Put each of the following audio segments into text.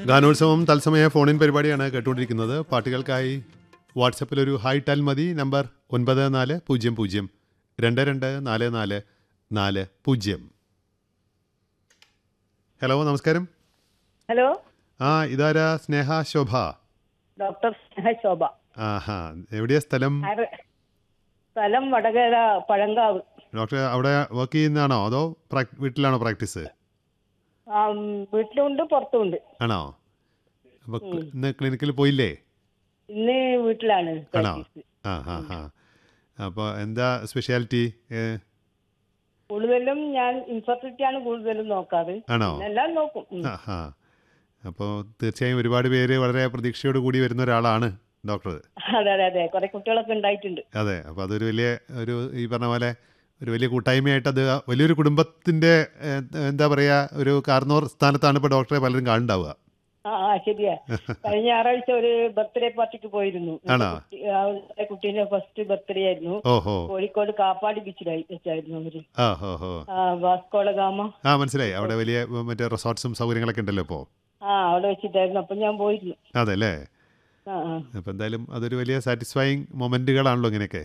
ഗാനോത്സവം തത്സമയ ഫോണിൻ പരിപാടിയാണ് കേട്ടുകൊണ്ടിരിക്കുന്നത് പാട്ടുകൾക്കായി വാട്സപ്പിൽ ഒരു ഹായ് ടാൽ മതി നമ്പർ ഒൻപത് നാല് പൂജ്യം പൂജ്യം രണ്ട് രണ്ട് നാല് നാല് നാല് പൂജ്യം ഹലോ നമസ്കാരം ഹലോ ആ ഇതാരാ സ്നേഹ ശോഭ ഡോക്ടർ സ്നേഹ ശോഭ ആഹാ എവിടെയാ സ്ഥലം ആര്? സ്ഥലം വടകര പഴങ്കാവ് ഡോക്ടർ അവിടെ വർക്ക് ചെയ്യുന്നതാണോ അതോ പ്രാക്- വീട്ടിലാണോ പ്രാക്ടീസ് ആ, ഉം, വീട്ടിലുണ്ട് പുറത്തുണ്ട് ആണോ അപ്പോൾ ഇന്ന് ക്ലിനിക്കിൽ പോയില്ലേ ഇന്ന് വീട്ടിലാണ് ആണോ പ്രാക്ടീസ്. ആ ആ ആ അപ്പോൾ എന്താ സ്പെഷ്യാലിറ്റി ഏ, കൂടുതലും ഞാൻ ഇൻഫെർട്ടിലിറ്റി ആണ് കൂടുതലും നോക്കാറ് ആണോ എല്ലാം നോക്കും ഉം. ആ ആ അപ്പോൾ തീർച്ചയായും ഒരുപാട് പേര് വളരെ പ്രതീക്ഷയോട് കൂടി വരുന്ന ഒരാളാണ് ഡോക്ടർ അതെ അതെ അതെ കുറെ കുട്ടികളൊക്കെ ഉണ്ടായിട്ടുണ്ട് അതെ അപ്പോൾ അതൊരു വലിയ ഒരു ഈ പറഞ്ഞ പോലെ ഒരു വലിയ കൂട്ടായ്മയായിട്ട് അത് വലിയൊരു കുടുംബത്തിൻ്റെ ഏ, എന്താ പറയുക ഒരു കാർന്നോർ സ്ഥാനത്താണ് ഇപ്പോൾ ഡോക്ടറെ പലരും കാണുണ്ടാവുക ആ ആ ശരിയാ കഴിഞ്ഞ ഞായറാഴ്ച ഒരു ബർത്ത്ഡേ പാർട്ടിക്ക് പോയിരുന്നു ആണോ? കുട്ടി- ആ, ഒരു കുട്ടീന്റെ ഫസ്റ്റ് ബർത്ത്ഡേ ആയിരുന്നു ഓഹോ കോഴിക്കോട് കാപ്പാടി ബീച്ചിലായി വെച്ചായിരുന്നു അവര് ആ ഹോ ഹോ ആ, വാസ്കോഡ ഗാമ ആ മനസ്സിലായി അവിടെ വലിയ മറ്റേ റിസോർട്ട്സും സൗകര്യങ്ങളൊക്കെ ഉണ്ടല്ലോ ഇപ്പോൾ ആ അവിടെ വെച്ചിട്ടായിരുന്നു അപ്പൊ ഞാൻ പോയിരുന്നു അതെ അല്ലേ ആ ആ അപ്പോൾ എന്തായാലും അതൊരു വലിയ സാറ്റിസ്ഫൈങ് മൊമെൻറ്റുകളാണല്ലോ ഇങ്ങനെയൊക്കെ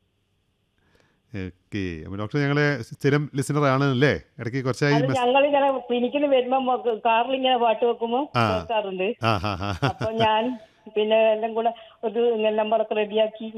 ഓക്കെ അപ്പോൾ ഡോക്ടർ ഞങ്ങളെ സ്ഥിരം ലിസണർ ആണല്ലേ ഇടയ്ക്ക് കുറച്ചായി അത് മെസ്- ഞങ്ങളിങ്ങനെ ക്ലിനിക്കിൽ വരുമ്പോ കാറിൽ ഇങ്ങനെ പാട്ട് വെക്കുമ്പോ ആ. കേൾക്കാറുണ്ട് ആ ഹാ ഹാ അപ്പൊ ഞാൻ പിന്നെ എല്ലാം കൂടെ ഒരു നമ്പറൊക്കെ റെഡിയാക്കി